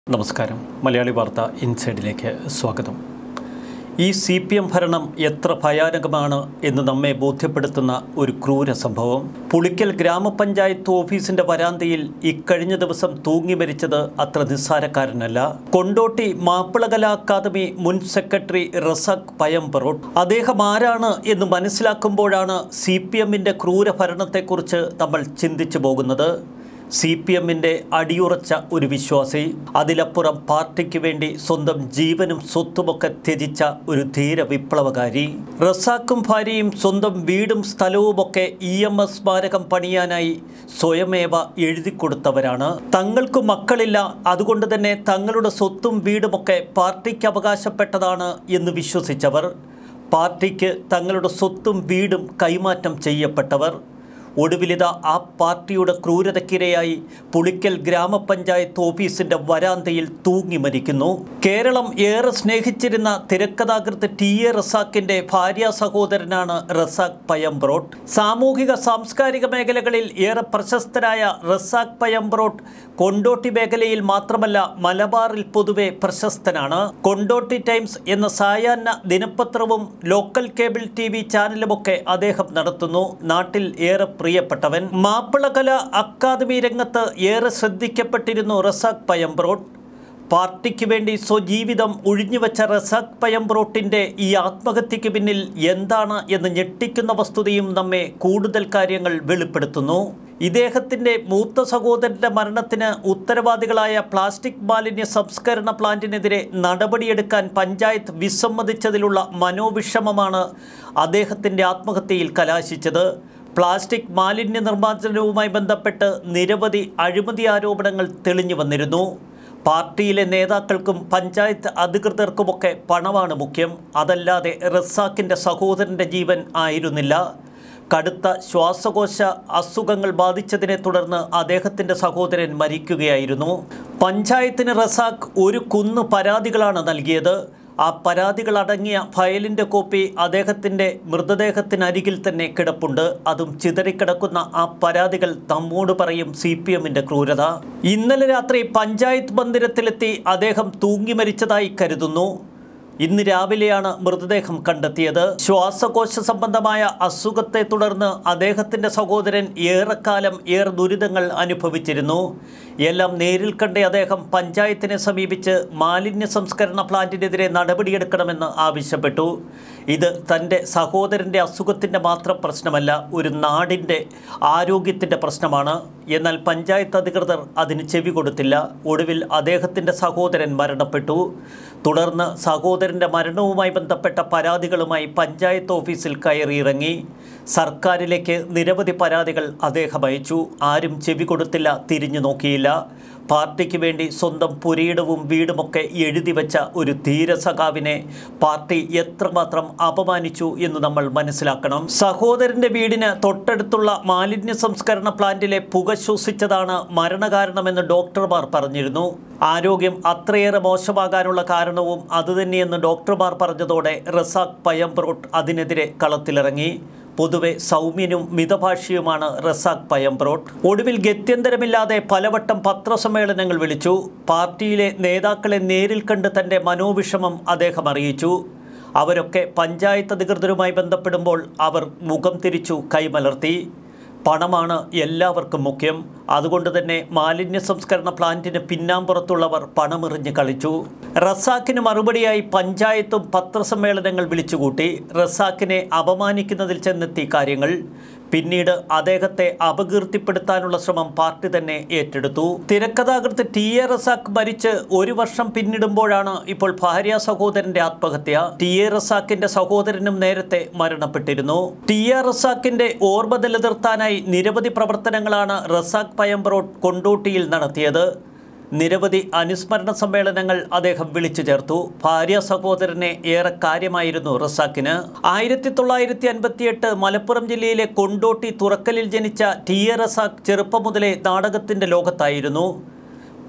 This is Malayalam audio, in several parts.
നമസ്കാരം മലയാളി വാർത്ത ഇൻസൈഡിലേക്ക് സ്വാഗതം ഈ സി പി എം ഭരണം എത്ര ഭയാനകമാണ് എന്ന് നമ്മെ ബോധ്യപ്പെടുത്തുന്ന ഒരു ക്രൂര സംഭവം പുളിക്കൽ ഗ്രാമപഞ്ചായത്ത് ഓഫീസിന്റെ വരാന്തയിൽ ഇക്കഴിഞ്ഞ ദിവസം തൂങ്ങി മരിച്ചത് അത്ര നിസ്സാരക്കാരനല്ല കൊണ്ടോട്ടി മാപ്പിളകല അക്കാദമി മുൻ സെക്രട്ടറി റസാഖ് പയംപറോട്ട് അദ്ദേഹം ആരാണ് എന്ന് മനസ്സിലാക്കുമ്പോഴാണ് സി പി എമ്മിൻ്റെ ക്രൂര ഭരണത്തെക്കുറിച്ച് നമ്മൾ ചിന്തിച്ചു പോകുന്നത് സി പി എമ്മിൻ്റെ അടിയുറച്ച ഒരു വിശ്വാസി അതിലപ്പുറം പാർട്ടിക്ക് വേണ്ടി സ്വന്തം ജീവനും സ്വത്തുമൊക്കെ ത്യജിച്ച ഒരു ധീര വിപ്ലവകാരി റസാക്കും ഭാര്യയും സ്വന്തം വീടും സ്ഥലവുമൊക്കെ ഇ എം എസ് സ്മാരകം പണിയാനായി സ്വയമേവ എഴുതി കൊടുത്തവരാണ് തങ്ങൾക്ക് മക്കളില്ല അതുകൊണ്ട് തന്നെ തങ്ങളുടെ സ്വത്തും വീടുമൊക്കെ പാർട്ടിക്ക് അവകാശപ്പെട്ടതാണ് എന്ന് വിശ്വസിച്ചവർ പാർട്ടിക്ക് തങ്ങളുടെ സ്വത്തും വീടും കൈമാറ്റം ചെയ്യപ്പെട്ടവർ ഒടുവിലിത ആ പാർട്ടിയുടെ ക്രൂരതയ്ക്കിരയായി പുളിക്കൽ ഗ്രാമപഞ്ചായത്ത് ഓഫീസിന്റെ വരാന്തയിൽ തൂങ്ങി മരിക്കുന്നു കേരളം ഏറെ സ്നേഹിച്ചിരുന്ന തിരക്കഥാകൃത്ത് ടി എ റസാക്കിന്റെ ഭാര്യ സഹോദരനാണ് റസാഖ് പയംബ്രോട്ട് സാമൂഹിക സാംസ്കാരിക മേഖലകളിൽ ഏറെ പ്രശസ്തരായ റസാഖ് പയംബ്രോട്ട് കൊണ്ടോട്ടി മേഖലയിൽ മാത്രമല്ല മലബാറിൽ പൊതുവെ പ്രശസ്തനാണ് കൊണ്ടോട്ടി ടൈംസ് എന്ന സായാഹ്ന ദിനപത്രവും ലോക്കൽ കേബിൾ ടി വി ചാനലുമൊക്കെ അദ്ദേഹം നടത്തുന്നു നാട്ടിൽ ഏറെ പ്രിയപ്പെട്ടവൻ മാപ്പിളകല അക്കാദമി രംഗത്ത് ഏറെ ശ്രദ്ധിക്കപ്പെട്ടിരുന്നു റസാഖ് പയംബ്രോട്ട് പാർട്ടിക്ക് വേണ്ടി സ്വജീവിതം ഒഴിഞ്ഞുവെച്ച റസാഖ് പയംബ്രോട്ടിൻ്റെ ഈ ആത്മഹത്യക്ക് പിന്നിൽ എന്താണ് എന്ന് ഞെട്ടിക്കുന്ന വസ്തുതയും നമ്മെ കൂടുതൽ കാര്യങ്ങൾ വെളിപ്പെടുത്തുന്നു ഇദ്ദേഹത്തിൻ്റെ മൂത്ത സഹോദരൻ്റെ മരണത്തിന് ഉത്തരവാദികളായ പ്ലാസ്റ്റിക് മാലിന്യ സംസ്കരണ പ്ലാന്റിനെതിരെ നടപടിയെടുക്കാൻ പഞ്ചായത്ത് വിസമ്മതിച്ചതിലുള്ള മനോവിഷമമാണ് അദ്ദേഹത്തിൻ്റെ ആത്മഹത്യയിൽ കലാശിച്ചത് പ്ലാസ്റ്റിക് മാലിന്യ നിർമ്മാർജ്ജനവുമായി ബന്ധപ്പെട്ട് നിരവധി അഴിമതി ആരോപണങ്ങൾ തെളിഞ്ഞു വന്നിരുന്നു പാർട്ടിയിലെ നേതാക്കൾക്കും പഞ്ചായത്ത് അധികൃതർക്കുമൊക്കെ പണമാണ് മുഖ്യം അതല്ലാതെ റസാക്കിൻ്റെ സഹോദരൻ്റെ ജീവൻ ആയിരുന്നില്ല കടുത്ത ശ്വാസകോശ അസുഖങ്ങൾ ബാധിച്ചതിനെ തുടർന്ന് അദ്ദേഹത്തിൻ്റെ സഹോദരൻ മരിക്കുകയായിരുന്നു പഞ്ചായത്തിന് റസാഖ് ഒരു കുന്ന് പരാതികളാണ് നൽകിയത് ആ പരാതികൾ അടങ്ങിയ ഫയലിൻ്റെ കോപ്പി അദ്ദേഹത്തിൻ്റെ മൃതദേഹത്തിനരികിൽ തന്നെ കിടപ്പുണ്ട് അതും ചിതറിക്കിടക്കുന്ന ആ പരാതികൾ നമ്മോട് പറയും സി പി എമ്മിൻ്റെ ക്രൂരത ഇന്നലെ രാത്രി പഞ്ചായത്ത് മന്ദിരത്തിലെത്തി അദ്ദേഹം തൂങ്ങി മരിച്ചതായി കരുതുന്നു ഇന്ന് രാവിലെയാണ് മൃതദേഹം കണ്ടെത്തിയത് ശ്വാസകോശ സംബന്ധമായ അസുഖത്തെ തുടർന്ന് അദ്ദേഹത്തിൻ്റെ സഹോദരൻ ഏറെക്കാലം ഏറെ ദുരിതങ്ങൾ അനുഭവിച്ചിരുന്നു എല്ലാം നേരിൽ കണ്ട അദ്ദേഹം പഞ്ചായത്തിനെ സമീപിച്ച് മാലിന്യ സംസ്കരണ പ്ലാന്റിനെതിരെ നടപടിയെടുക്കണമെന്ന് ആവശ്യപ്പെട്ടു ഇത് തൻ്റെ സഹോദരൻ്റെ അസുഖത്തിൻ്റെ മാത്രം പ്രശ്നമല്ല ഒരു നാടിൻ്റെ ആരോഗ്യത്തിൻ്റെ പ്രശ്നമാണ് എന്നാൽ പഞ്ചായത്ത് അധികൃതർ അതിന് ചെവി കൊടുത്തില്ല ഒടുവിൽ അദ്ദേഹത്തിൻ്റെ സഹോദരൻ മരണപ്പെട്ടു തുടർന്ന് സഹോദരൻ്റെ മരണവുമായി ബന്ധപ്പെട്ട പരാതികളുമായി പഞ്ചായത്ത് ഓഫീസിൽ കയറിയിറങ്ങി സർക്കാരിലേക്ക് നിരവധി പരാതികൾ അദ്ദേഹം അയച്ചു ആരും ചെവി കൊടുത്തില്ല തിരിഞ്ഞു നോക്കിയില്ല പാർട്ടിക്ക് വേണ്ടി സ്വന്തം പുരയിടവും വീടുമൊക്കെ എഴുതി വെച്ച ഒരു ധീരസഖാവിനെ പാർട്ടി എത്രമാത്രം അപമാനിച്ചു എന്ന് നമ്മൾ മനസ്സിലാക്കണം സഹോദരൻ്റെ വീടിന് തൊട്ടടുത്തുള്ള മാലിന്യ സംസ്കരണ പ്ലാന്റിലെ പുക ശ്വസിച്ചതാണ് മരണകാരണമെന്ന് ഡോക്ടർമാർ പറഞ്ഞിരുന്നു ആരോഗ്യം അത്രയേറെ മോശമാകാനുള്ള കാരണവും അതുതന്നെയെന്ന് ഡോക്ടർമാർ പറഞ്ഞതോടെ റസാഖ് പയംബ്രോട്ട് അതിനെതിരെ കളത്തിലിറങ്ങി പൊതുവെ സൗമ്യനും മിതഭാഷിയുമാണ് റസാഖ് പയംബ്രോട്ട് ഒടുവിൽ ഗത്യന്തരമില്ലാതെ പലവട്ടം പത്രസമ്മേളനങ്ങൾ വിളിച്ചു പാർട്ടിയിലെ നേതാക്കളെ നേരിൽ കണ്ട് തൻ്റെ മനോവിഷമം അദ്ദേഹം അറിയിച്ചു അവരൊക്കെ പഞ്ചായത്ത് അധികൃതരുമായി ബന്ധപ്പെടുമ്പോൾ അവർ മുഖം തിരിച്ചു കൈമലർത്തി പണമാണ് എല്ലാവർക്കും മുഖ്യം അതുകൊണ്ട് തന്നെ മാലിന്യ സംസ്കരണ പ്ലാന്റിന് പിന്നാമ്പുറത്തുള്ളവർ പണമെറിഞ്ഞ് കളിച്ചു റസാക്കിന് മറുപടിയായി പഞ്ചായത്തും പത്രസമ്മേളനങ്ങൾ വിളിച്ചുകൂട്ടി റസാക്കിനെ അപമാനിക്കുന്നതിൽ ചെന്നെത്തി കാര്യങ്ങൾ പിന്നീട് അദ്ദേഹത്തെ അപകീർത്തിപ്പെടുത്താനുള്ള ശ്രമം പാർട്ടി തന്നെ ഏറ്റെടുത്തു തിരക്കഥാകൃത്ത് ടി എ റസാഖ് മരിച്ച് ഒരു വർഷം പിന്നിടുമ്പോഴാണ് ഇപ്പോൾ ഭാര്യ സഹോദരന്റെ ആത്മഹത്യ ടി എ റസാഖിന്റെ സഹോദരനും നേരത്തെ മരണപ്പെട്ടിരുന്നു ടി എ റസാഖിന്റെ ഓർമ്മ നിലനിർത്താനായി നിരവധി പ്രവർത്തനങ്ങളാണ് റസാഖ് പയംബ്രോട്ട് കൊണ്ടോട്ടിയിൽ നടത്തിയത് നിരവധി അനുസ്മരണ സമ്മേളനങ്ങൾ അദ്ദേഹം വിളിച്ചു ചേർത്തു ഭാര്യ സഹോദരനെ ഏറെ കാര്യമായിരുന്നു റസാക്കിന് ആയിരത്തി തൊള്ളായിരത്തി അൻപത്തിയെട്ട് മലപ്പുറം ജില്ലയിലെ കൊണ്ടോട്ടി തുറക്കലിൽ ജനിച്ച ടി എ റസാഖ് ചെറുപ്പം മുതലേ നാടകത്തിൻ്റെ ലോകത്തായിരുന്നു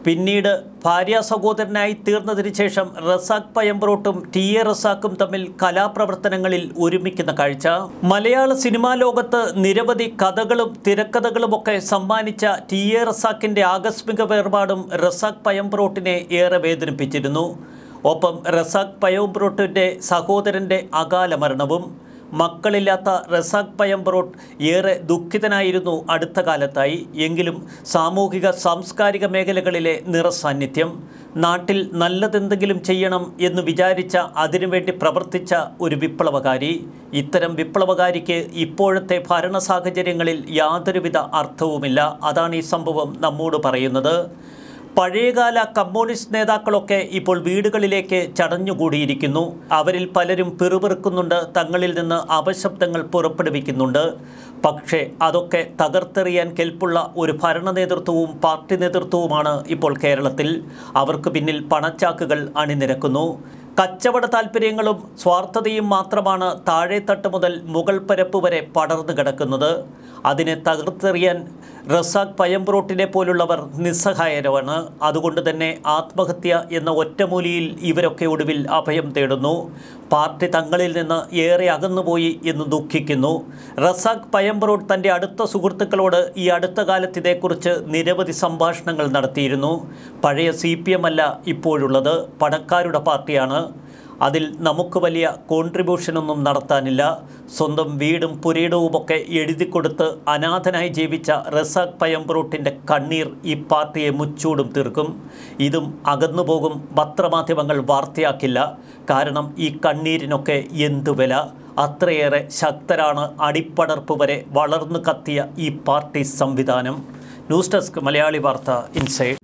പിന്നീട് ഭാര്യ സഹോദരനായി തീർന്നതിന് ശേഷം റസാഖ് പയമ്പ്രോട്ടും ടി എ റസാഖും തമ്മിൽ കലാപ്രവർത്തനങ്ങളിൽ ഒരുമിക്കുന്ന കാഴ്ച മലയാള സിനിമാ ലോകത്ത് നിരവധി കഥകളും തിരക്കഥകളുമൊക്കെ സമ്മാനിച്ച ടി എ റസാഖിൻ്റെ ആകസ്മിക വേർപാടും റസാഖ് പയമ്പ്രോട്ടിനെ ഏറെ വേദനിപ്പിച്ചിരുന്നു ഒപ്പം റസാഖ് പയമ്പ്രോട്ടിൻ്റെ സഹോദരൻ്റെ അകാല മരണവും മക്കളില്ലാത്ത റസാഖ് പയംബ്രോട്ട് ഏറെ ദുഃഖിതനായിരുന്നു അടുത്ത കാലത്തായി എങ്കിലും സാമൂഹിക സാംസ്കാരിക മേഖലകളിലെ നിറസാന്നിധ്യം നാട്ടിൽ നല്ലതെന്തെങ്കിലും ചെയ്യണം എന്ന് വിചാരിച്ച അതിനുവേണ്ടി പ്രവർത്തിച്ച ഒരു വിപ്ലവകാരി ഇത്തരം വിപ്ലവകാരിക്ക് ഇപ്പോഴത്തെ ഭരണ സാഹചര്യങ്ങളിൽ യാതൊരുവിധ അർത്ഥവുമില്ല അതാണ് ഈ സംഭവം നമ്മോട് പറയുന്നത് പഴയകാല കമ്മ്യൂണിസ്റ്റ് നേതാക്കളൊക്കെ ഇപ്പോൾ വീടുകളിലേക്ക് ചടഞ്ഞുകൂടിയിരിക്കുന്നു അവരിൽ പലരും പിറുപിറുക്കുന്നുണ്ട് തങ്ങളിൽ നിന്ന് അപശബ്ദങ്ങൾ പുറപ്പെടുവിക്കുന്നുണ്ട് പക്ഷേ അതൊക്കെ തകർത്തെറിയാൻ കെൽപ്പുള്ള ഒരു ഭരണ നേതൃത്വവും പാർട്ടി നേതൃത്വവുമാണ് ഇപ്പോൾ കേരളത്തിൽ അവർക്ക് പിന്നിൽ പണച്ചാക്കുകൾ അണിനിരക്കുന്നു കച്ചവട താല്പര്യങ്ങളും സ്വാർത്ഥതയും മാത്രമാണ് താഴെത്തട്ട് മുതൽ മുകൾ പരപ്പ് വരെ പടർന്നു കിടക്കുന്നത് അതിനെ തകർത്തെറിയാൻ റസാഖ് പയംബ്രോട്ടിനെ പോലുള്ളവർ നിസ്സഹായരമാണ് അതുകൊണ്ട് തന്നെ ആത്മഹത്യ എന്ന ഒറ്റമൂലിയിൽ ഇവരൊക്കെ ഒടുവിൽ അഭയം തേടുന്നു പാർട്ടി തങ്ങളിൽ നിന്ന് ഏറെ അകന്നുപോയി എന്ന് ദുഃഖിക്കുന്നു റസാഖ് പയംബ്രോട്ട് തൻ്റെ അടുത്ത സുഹൃത്തുക്കളോട് ഈ അടുത്ത കാലത്ത് ഇതേക്കുറിച്ച് നിരവധി സംഭാഷണങ്ങൾ നടത്തിയിരുന്നു പഴയ സി പി എം അല്ല ഇപ്പോഴുള്ളത് പണക്കാരുടെ പാർട്ടിയാണ് അതിൽ നമുക്ക് വലിയ കോൺട്രിബ്യൂഷനൊന്നും നടത്താനില്ല സ്വന്തം വീടും പുരയിടവുമൊക്കെ എഴുതി കൊടുത്ത് അനാഥനായി ജീവിച്ച റസാഖ് പയംബ്രൂട്ടിൻ്റെ കണ്ണീർ ഈ പാർട്ടിയെ മുച്ചൂടും തീർക്കും ഇതും അകന്നുപോകും പത്രമാധ്യമങ്ങൾ വാർത്തയാക്കില്ല കാരണം ഈ കണ്ണീരിനൊക്കെ എന്തു വില അത്രയേറെ ശക്തരാണ് അടിപ്പടർപ്പ് വരെ വളർന്നു കത്തിയ ഈ പാർട്ടി സംവിധാനം ന്യൂസ് ഡെസ്ക് മലയാളി വാർത്ത ഇൻസൈഡ്